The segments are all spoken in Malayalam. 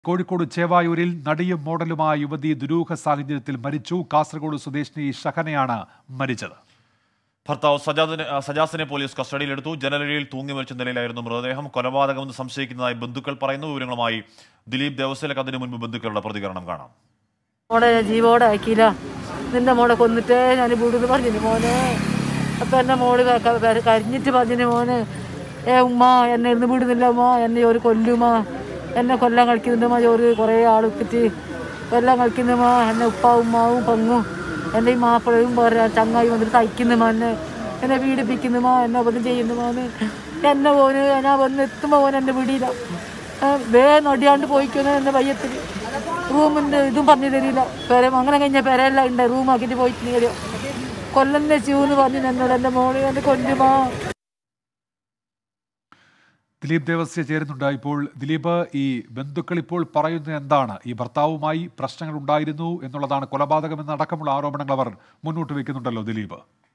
കോഴിക്കോട് ചേവായൂരിൽ നടിയും മോഡലുമായ യുവതി ദുരൂഹ സാഹചര്യത്തിൽ മരിച്ചു കാസർഗോഡ് സ്വദേശിനി ഷഹനയാണ് മരിച്ചത് ഭർത്താവ് സജാദിനെ ആ, സജാസിനെ പോലീസ് കസ്റ്റഡിയിലെടുത്തു ജനലഴിയിൽ തൂങ്ങി മരിച്ച നിലയിലായിരുന്നു മൃതദേഹം കൊലപാതകമെന്ന് സംശയിക്കുന്നതായി ബന്ധുക്കൾ പറയുന്നു വിവരങ്ങളുമായി ദിലീപ് ദേവസ്വലേക്ക് അതിനു മുൻപ് ബന്ധുക്കളുടെ പ്രതികരണം കാണാം മോളെ ഞാൻ ജീവോടെ ആക്കിയില്ല നിന്റെ മോളെ കൊന്നിട്ടേ ഞാൻ വീടുന്ന് പറഞ്ഞു മോനെ അപ്പം എൻ്റെ മോള് ക- ക- ക- കരഞ്ഞിട്ട് പറഞ്ഞു മോനെ ഏ ഉമ്മ എന്നെ ഇന്ന് വിടുന്നില്ല ഉമ്മ എന്നെ ഒരു കൊല്ലുമ്മ എന്നെ കൊല്ലാൻ കളിക്കുന്നുണ്ടമ്മ ഒരു കുറേ ആൾ ഇട്ടിട്ട് കൊല്ലാൻ കളിക്കുന്നുമ്മ എന്നെ ഉപ്പ ഉമ്മാവും പങ്ങും എൻ്റെ ഈ മാപ്പിളയും പറയാ ചങ്ങായി വന്നിട്ട് തയ്ക്കുന്നുമ്മ എന്നെ എന്നെ പീഡിപ്പിക്കുന്നുമ്മ എന്നെ ഒന്നും ചെയ്യുന്നുമാന്ന് എന്നെ പോന് ഞാൻ വന്ന് എത്തുമ്പോൾ പോന് എൻ്റെ വീടിയില്ല വേ നടിയാണ്ട് പോയിക്കുന്നു എൻ്റെ പയ്യത്തിൽ റൂമിൻ്റെ ഇതും പറഞ്ഞു തരില്ല പെര അങ്ങനെ കഴിഞ്ഞ പെരയെല്ലാം ഉണ്ട് റൂമാക്കിയിട്ട് പോയിട്ട് നീരോ കൊല്ലന്നെ ചൂന്ന് പറഞ്ഞു എന്നോട് എൻ്റെ മോള് എൻ്റെ കൊല്ലുമാ ദിലീപ് ദേവസ്യ ചേരുന്നുണ്ട് ഇപ്പോൾ ദിലീപ് ഈ ബന്ധുക്കൾ ഇപ്പോൾ പറയുന്നത് എന്താണ് ഈ ഭർത്താവുമായി പ്രശ്നങ്ങൾ ഉണ്ടായിരുന്നു എന്നുള്ളതാണ് കൊലപാതകമെന്നടക്കമുള്ള ആരോപണങ്ങൾ അവർ മുന്നോട്ട് വെക്കുന്നുണ്ടല്ലോ ദിലീപ്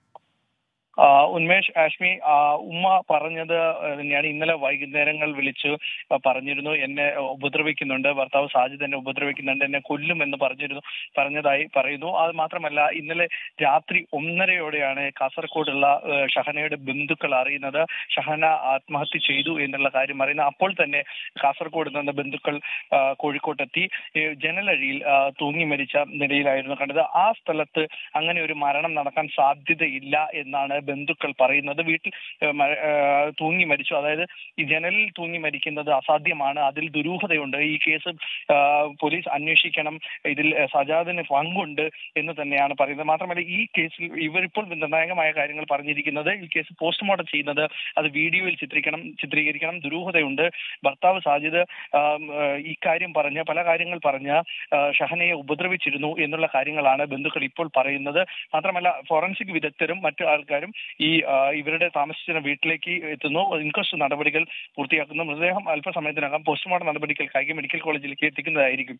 ആ, ഉന്മേഷ് ആഷ്മി ആ, ഉമ്മ പറഞ്ഞത് തന്നെയാണ് ഇന്നലെ വൈകുന്നേരങ്ങൾ വിളിച്ചു ആ, പറഞ്ഞിരുന്നു എന്നെ ഉപദ്രവിക്കുന്നുണ്ട് ഭർത്താവ് സാജിദ് എന്നെ ഉപദ്രവിക്കുന്നുണ്ട് എന്നെ കൊല്ലും എന്ന് പറഞ്ഞിരുന്നു പറഞ്ഞതായി പറയുന്നു അത് മാത്രമല്ല ഇന്നലെ രാത്രി ഒന്നരയോടെയാണ് കാസർഗോഡുള്ള ഏ, ഷഹനയുടെ ബന്ധുക്കൾ അറിയുന്നത് ഷഹന ആത്മഹത്യ ചെയ്തു എന്നുള്ള കാര്യം അറിയുന്നത് അപ്പോൾ തന്നെ കാസർഗോഡ് നിന്ന് ബന്ധുക്കൾ ആ, കോഴിക്കോട്ടെത്തി ഏ, ജനലഴിയിൽ ആ, തൂങ്ങി മരിച്ച നിലയിലായിരുന്നു കണ്ടത് ആ സ്ഥലത്ത് അങ്ങനെ ഒരു മരണം നടക്കാൻ സാധ്യതയില്ല എന്നാണ് ബന്ധുക്കൾ പറയുന്നത് വീട്ടിൽ ഏ, മ- ഏ, തൂങ്ങി മരിച്ചു അതായത് ഈ ജനലിൽ തൂങ്ങി മരിക്കുന്നത് അസാധ്യമാണ് അതിൽ ദുരൂഹതയുണ്ട് ഈ കേസ് ആ, പോലീസ് അന്വേഷിക്കണം ഇതിൽ സജാദിന് പങ്കുണ്ട് എന്ന് തന്നെയാണ് പറയുന്നത് മാത്രമല്ല ഈ കേസിൽ ഇവരിപ്പോൾ നിർണായകമായ കാര്യങ്ങൾ പറഞ്ഞിരിക്കുന്നത് ഈ കേസ് പോസ്റ്റ്മോർട്ടം ചെയ്യുന്നത് അത് വീഡിയോയിൽ ചിത്രീകരിക്കണം ചിത്രീകരിക്കണം ദുരൂഹതയുണ്ട് ഭർത്താവ് സാജിദ് ആം, ആ, ഈ കാര്യം പറഞ്ഞ് പല കാര്യങ്ങൾ പറഞ്ഞ് ആ, ഷഹനയെ ഉപദ്രവിച്ചിരുന്നു എന്നുള്ള കാര്യങ്ങളാണ് ബന്ധുക്കൾ ഇപ്പോൾ പറയുന്നത് മാത്രമല്ല ഫോറൻസിക് വിദഗ്ധരും മറ്റു ആൾക്കാരും ഈ ആ, ഇവരുടെ താമസിച്ചിരുന്ന വീട്ടിലേക്ക് എത്തുന്നു ഇൻക്വസ്റ്റ് നടപടികൾ പൂർത്തിയാക്കുന്നു മൃതദേഹം അല്പസമയത്തിനകം പോസ്റ്റ്മോർട്ടം നടപടികൾക്കായി മെഡിക്കൽ കോളേജിലേക്ക് എത്തിക്കുന്നതായിരിക്കും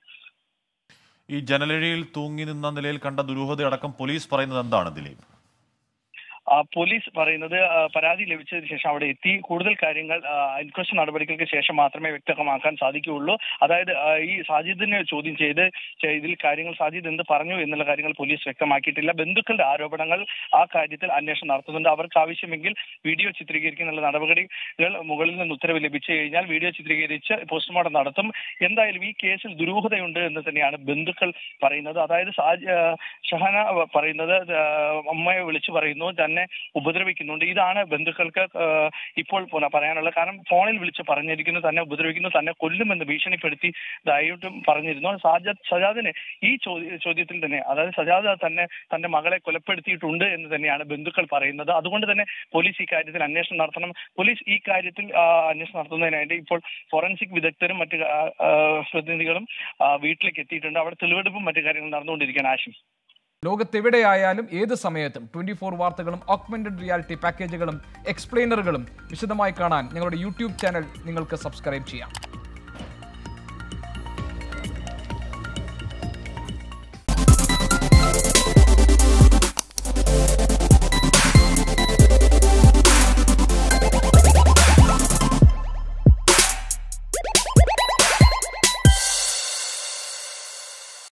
ഈ ജനലഴിയിൽ തൂങ്ങി നിന്ന നിലയിൽ കണ്ട ദുരൂഹതയടക്കം പോലീസ് പറയുന്നത് എന്താണ് ദിലീപ് ആ, പോലീസ് പറയുന്നത് ആ, പരാതി ലഭിച്ചതിന് ശേഷം അവിടെ എത്തി കൂടുതൽ കാര്യങ്ങൾ ആ, ഇൻക്വസ്റ്റ് നടപടികൾക്ക് ശേഷം മാത്രമേ വ്യക്തമാക്കാൻ സാധിക്കുകയുള്ളൂ അതായത് ആ, ഈ സാജിദിനെ ചോദ്യം ചെയ്ത് ചെ- ഇതിൽ കാര്യങ്ങൾ സാജിദ് എന്ത് പറഞ്ഞു എന്നുള്ള കാര്യങ്ങൾ പോലീസ് വ്യക്തമാക്കിയിട്ടില്ല ബന്ധുക്കളുടെ ആരോപണങ്ങൾ ആ കാര്യത്തിൽ അന്വേഷണം നടത്തുന്നുണ്ട് അവർക്ക് ആവശ്യമെങ്കിൽ വീഡിയോ ചിത്രീകരിക്കാനുള്ള നടപടികൾ മുകളിൽ നിന്ന് ഉത്തരവ് ലഭിച്ചു കഴിഞ്ഞാൽ വീഡിയോ ചിത്രീകരിച്ച് പോസ്റ്റ്മോർട്ടം നടത്തും എന്തായാലും ഈ കേസിൽ ദുരൂഹതയുണ്ട് എന്ന് തന്നെയാണ് ബന്ധുക്കൾ പറയുന്നത് അതായത് സാജ് ആ, ഷഹന പറയുന്നത് ആ, അമ്മയെ വിളിച്ചു പറയുന്നു തന്നെ ഉപദ്രവിക്കുന്നുണ്ട് ഇതാണ് ബന്ധുക്കൾക്ക് ആ, ഇപ്പോൾ പുന- പറയാനുള്ളത് കാരണം ഫോണിൽ വിളിച്ച് പറഞ്ഞിരിക്കുന്നു തന്നെ ഉപദ്രവിക്കുന്നു തന്നെ കൊല്ലുമെന്ന് ഭീഷണിപ്പെടുത്തി ഇതായിട്ടും പറഞ്ഞിരുന്നു സജാദ് സജാദിന് ഈ ചോദ്യ- ചോദ്യത്തിൽ തന്നെ അതായത് സജാദ് തന്നെ തന്റെ മകളെ കൊലപ്പെടുത്തിയിട്ടുണ്ട് എന്ന് തന്നെയാണ് ബന്ധുക്കൾ പറയുന്നത് അതുകൊണ്ട് തന്നെ പോലീസ് ഈ കാര്യത്തിൽ അന്വേഷണം നടത്തണം പോലീസ് ഈ കാര്യത്തിൽ ആ, അന്വേഷണം നടത്തുന്നതിനായിട്ട് ഇപ്പോൾ ഫോറൻസിക് വിദഗ്ധരും മറ്റ് ആ, ആ, പ്രതിനിധികളും ആ, വീട്ടിലേക്ക് എത്തിയിട്ടുണ്ട് അവിടെ തെളിവെടുപ്പും മറ്റു കാര്യങ്ങളും നടന്നുകൊണ്ടിരിക്കുകയാണ് ആശം ലോകത്തെവിടെയായാലും ഏത് സമയത്തും ട്വന്റി ഫോർ വാർത്തകളും ഓഗ്മെന്റഡ് റിയാലിറ്റി പാക്കേജുകളും എക്സ്പ്ലെയിനറുകളും വിശദമായി കാണാൻ ഞങ്ങളുടെ യൂട്യൂബ് ചാനൽ നിങ്ങൾക്ക് സബ്സ്ക്രൈബ് ചെയ്യാം